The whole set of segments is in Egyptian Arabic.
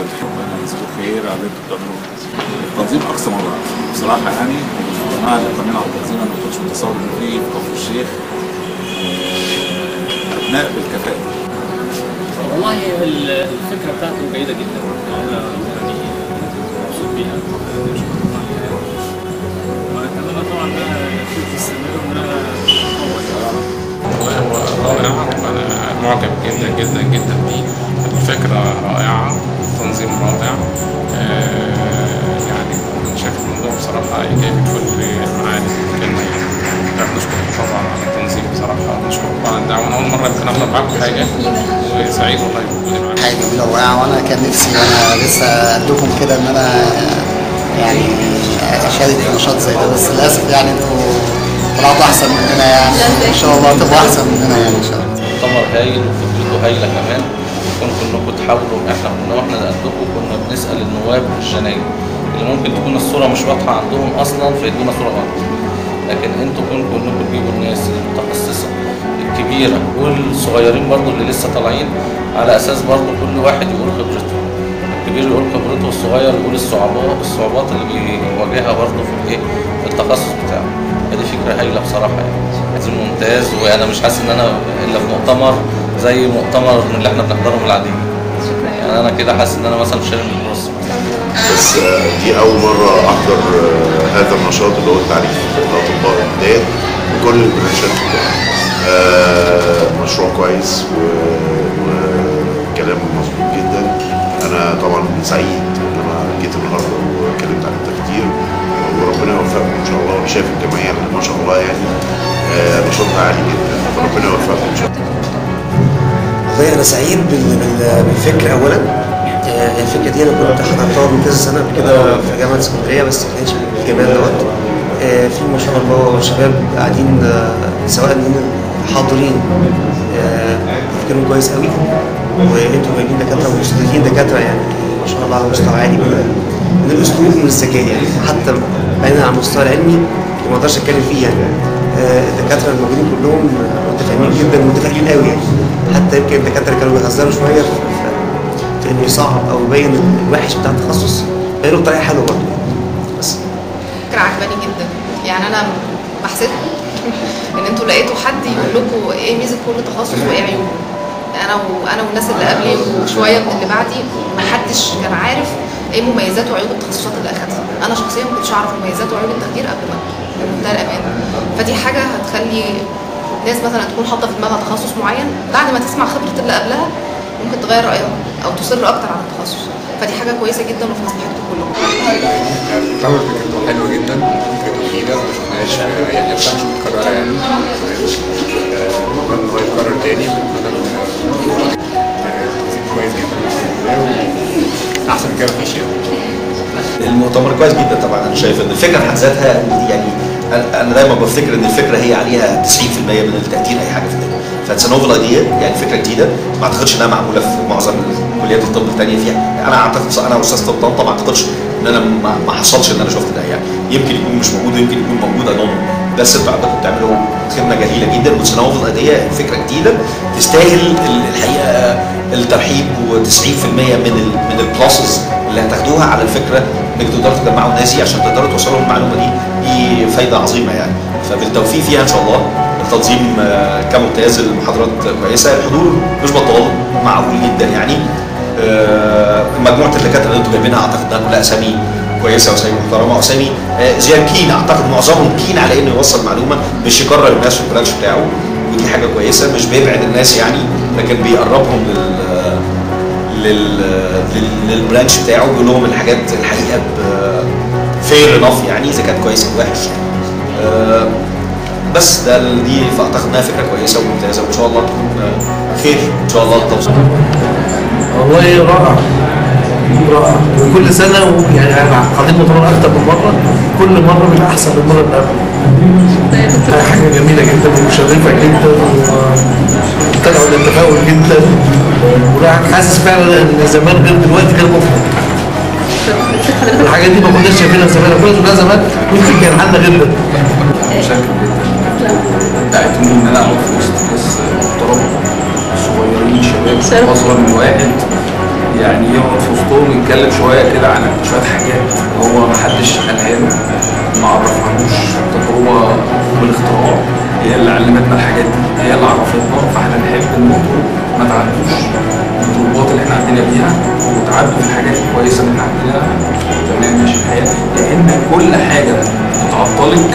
ربنا يجزيكم خير على اللي انتوا بتعملوه التنظيم اقصى ما بقى بصراحه يعني والجماعه اللي قائمين على التنظيم انا ما كنتش متصور ان في في كفر الشيخ آه، ابناء بالكفاءه والله ال- الفكره بتاعته جيده جدا انا يعني مبسوط بيها واتمنى طبعا انها تستمر وانها هو رائع أنا معجب جدا جدا جدا بيه الفكرة رائعة تنظيم رائع آه، يعني أنا شايف الموضوع بصراحة إيجابي بكل معاني الكلمة يعني إحنا نشكر طبعا على التنظيم بصراحة نشكركم على الدعوة أنا أول مرة يمكن أحضر معاكم حاجة وسعيد والله بوجودي معاكم حاجه جميله ورائعه وانا كان نفسي وانا لسه قدكم كده ان انا يعني اشارك في نشاط زي ده بس للاسف يعني انتوا طلعتوا احسن مننا يعني ان شاء الله تبقوا احسن مننا يعني ان شاء الله مؤتمر هايل وفكرته هايله كمان كون كلكم تحاولوا احنا كنا واحنا نقدكم كنا بنسال النواب والجناين اللي ممكن تكون الصوره مش واضحه عندهم اصلا فيدونا صوره غلط لكن انتوا كون كلكم تجيبوا الناس المتخصصه الكبيره والصغيرين برضو اللي لسه طالعين على اساس برضو كل واحد يقول خبرته الكبير يقول خبرته والصغير يقول الصعوبات الصعوبات اللي بيواجهها برضه في الايه في التخصص بتاعه هذه فكره هايله بصراحه يعني عايزين ممتاز وانا مش حاسس ان انا الا في مؤتمر زي مؤتمر من اللي احنا بنحضرهم العاديين يعني انا كده حاسس ان انا مثلا في شارع النص بس آه، دي أول مرة أحضر آه، هذا النشاط اللي هو تعريف الأطباء الجداد بكل البرانشات بتاعه. آه، مشروع كويس و- وكلام مظبوط جدا أنا طبعا سعيد إن أنا جيت النهاردة واتكلمت عن التخدير وربنا يوفقكم إن شاء الله وأنا شايف الجمعية اللي ما شاء الله يعني آه، نشاطها عالي جدا فربنا يوفقكم إن شاء الله والله انا سعيد بال- بال- بالفكره اولا آه، الفكره دي انا كنت حضرتها من كذا سنه قبل كده في جامعه اسكندريه بس ما كانش بالجمال دوت آه، في ما شاء الله شباب قاعدين آه، سواء من الحاضرين آه، فكرهم كويس قوي وانتوا جايبين دكاتره ومستضيفين دكاتره يعني ما شاء الله على مستوى عالي من من الاسلوب ومن الذكاء يعني حتى بعيدا عن المستوى العلمي اللي ما اقدرش اتكلم فيه يعني آه، الدكاتره الموجودين كلهم متفاهمين جدا ومتفاهمين قوي يعني حتى يمكن الدكاتره كانوا بيهزروا شويه في, في, في انه يصعب او يبين الوحش بتاع التخصص بينه بطريقه حلوه برضه بس فكرة عجباني جدا يعني انا بحسدكم ان انتوا لقيتوا حد يقول لكم ايه ميزه كل تخصص وايه عيوبه انا وانا والناس اللي قبلي وشويه من اللي بعدي ما حدش كان عارف ايه مميزات وعيوب التخصصات اللي اخدتها انا شخصيا ما كنتش اعرف مميزات وعيوب التخدير قبل ما أدخل، بمنتهى الامانه فدي حاجه هتخلي ناس مثلا تكون حاطه في دماغها تخصص معين بعد ما تسمع خبره اللي قبلها ممكن تغير رايها او تصر اكتر على التخصص فدي حاجه كويسه جدا وفي مصلحتكم كلكم طبعا فكرته حلوه جدا فكرته جديده ما شفناهاش في اي حته مش متكرره يعني اتمنى ان هو يتكرر تاني بنتمنى كويس جدا احسن من كده مفيش يعني المؤتمر كويس جدا طبعا انا شايف ان الفكره في حد ذاتها يعني أنا- انا دايما بفتكر ان الفكره هي عليها 90% من التقدير اي حاجه في الدنيا فاتس نوفل ايديا يعني فكره جديده ما اعتقدش انها معموله في معظم كليات الطب الثانيه فيها انا اعتقد انا استاذ طب طنطا ما اعتقدش ان انا ما, ما حصلش ان انا شفت ده يعني يمكن يكون مش موجود ويمكن يكون موجود اظن بس انتوا عندكم بتعملوا خدمه جميله جدا واتس نوفل ايديا فكره جديده تستاهل ال- الحقيقه الترحيب و90% من ال من البلاسز اللي هتاخدوها على الفكره انك تقدروا تجمعوا الناس دي عشان تقدروا توصلوا المعلومه دي دي فايده عظيمه يعني فبالتوفيق فيها ان شاء الله التنظيم آه، كممتاز المحاضرات كويسه الحضور مش بطال معقول جدا يعني آه، مجموعه الدكاتره اللي انتوا جايبينها اعتقد انها كلها اسامي كويسه واسامي محترمه واسامي آه، زياد كين اعتقد معظمهم كين على انه يوصل معلومه مش يكرر الناس في البرانش بتاعه ودي حاجه كويسه مش بيبعد الناس يعني لكن بيقربهم لل لل لل- للبرانش بتاعه بيقول لهم الحاجات الحقيقه فير انف يعني اذا كان كويس او وحش آه، بس ده ال- دي فاعتقد انها فكره كويسه وممتازه وان شاء الله تكون آه، خير ان شاء الله التوصيل والله رائع رائع وكل سنه يعني انا قاعدين مؤتمر اكتر من مره كل مره من احسن من المره اللي قبل حاجه جميله جدا ومشرفه جدا وطلعوا للتفاؤل جدا والواحد حاسس فعلا ان زمان غير دلوقتي غير مفرط الحاجات دي ما كناش شايفينها زمان كنا شفناها زمان يمكن كان حالنا غير ده مشاكل جدا دعيتوني ان انا اقعد في وسط ناس محترمه صغيرين شباب اصغر من واحد يعني يقعد في وسطهم يتكلم شويه كده عن شويه حاجات هو ما حدش قالها له ما عرفهالوش تجربه بالاختراع هي اللي علمتنا الحاجات دي هي اللي عرفتنا فاحنا نحب ان انتوا ما تعدوش الضغوطات اللي احنا عدينا بيها وتعدوا في الحاجات الكويسه اللي احنا عديناها تمام ماشي الحياه لان كل حاجه بتعطلك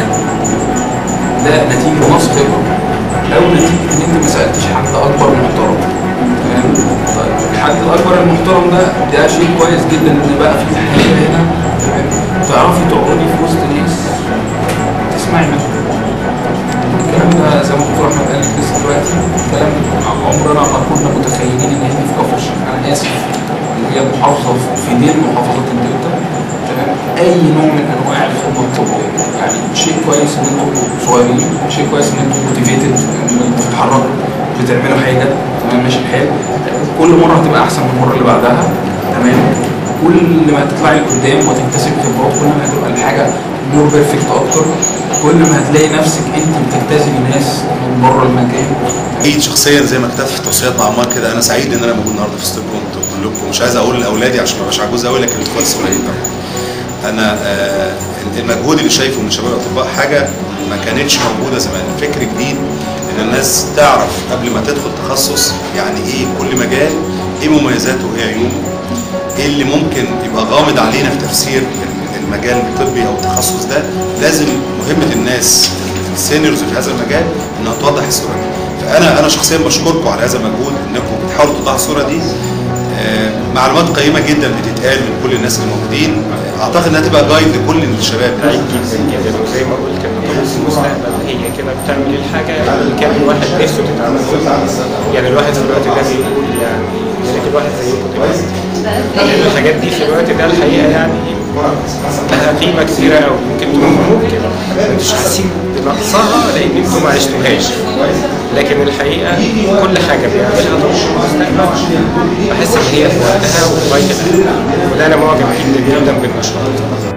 ده نتيجه نقص خبره او نتيجه ان انت ما سالتش حد اكبر محترم تمام طيب الحد الاكبر المحترم ده ده شيء كويس جدا ان بقى في حاجه هنا تمام تعرفي تقعدي في وسط ناس تسمعي منهم الكلام ده زي ما دكتور احمد قال لك لسه دلوقتي كلام عمرنا ما كنا متخيلين ان احنا في كفر الشيخ انا اسف ان هي محافظه في دين محافظات الدلتا تمام اي نوع من انواع الخدمه الطبيه يعني شيء كويس ان انتوا صغيرين شيء كويس ان انتوا موتيفيتد ان انتوا بتتحركوا بتعملوا حاجه تمام ماشي الحال كل مره هتبقى احسن من المره اللي بعدها تمام كل ما تطلعي لقدام وتكتسبي خبرات كل ما هتبقى الحاجه مور بيرفكت اكتر كل ما هتلاقي نفسك انت بتجتذبي ناس من بره المكان اكيد شخصيا زي ما كتبت في توصيات مع عمار كده انا سعيد ان انا موجود النهارده في ستوكهولم كلكم مش عايز اقول لاولادي عشان ما ابقاش عجوز قوي لكن الاخوات الصغيرين طبعا انا آه المجهود اللي شايفه من شباب الاطباء حاجه ما كانتش موجوده زمان فكر جديد ان الناس تعرف قبل ما تدخل تخصص يعني ايه كل مجال ايه مميزاته وايه عيوبه ايه اللي ممكن يبقى غامض علينا في تفسير المجال الطبي او التخصص ده لازم مهمه الناس السينيورز في هذا المجال انها توضح الصوره دي فانا انا شخصيا بشكركم على هذا المجهود انكم بتحاولوا توضحوا الصوره دي آه، معلومات قيمه جدا بتتقال من كل الناس الموجودين اعتقد انها تبقى جايد لكل الشباب سعيد جدا جدا وزي ما قلت ان طب المستقبل هي كده بتعمل الحاجه اللي كان الواحد نفسه تتعمل يعني الواحد في الوقت ده بيقول يعني يا ريت الواحد زيكم دلوقتي لان الحاجات دي في الوقت ده الحقيقه يعني لها قيمه كبيره قوي ممكن تكون ممكن ما انتوش حاسين بنقصها لان انتوا ما عشتوهاش لكن الحقيقه كل حاجه بيعملها طبعا في المستقبل بحس ان هي في وقتها وفي غايه الأهمية. وده انا معجب جدا جدا بالنشاط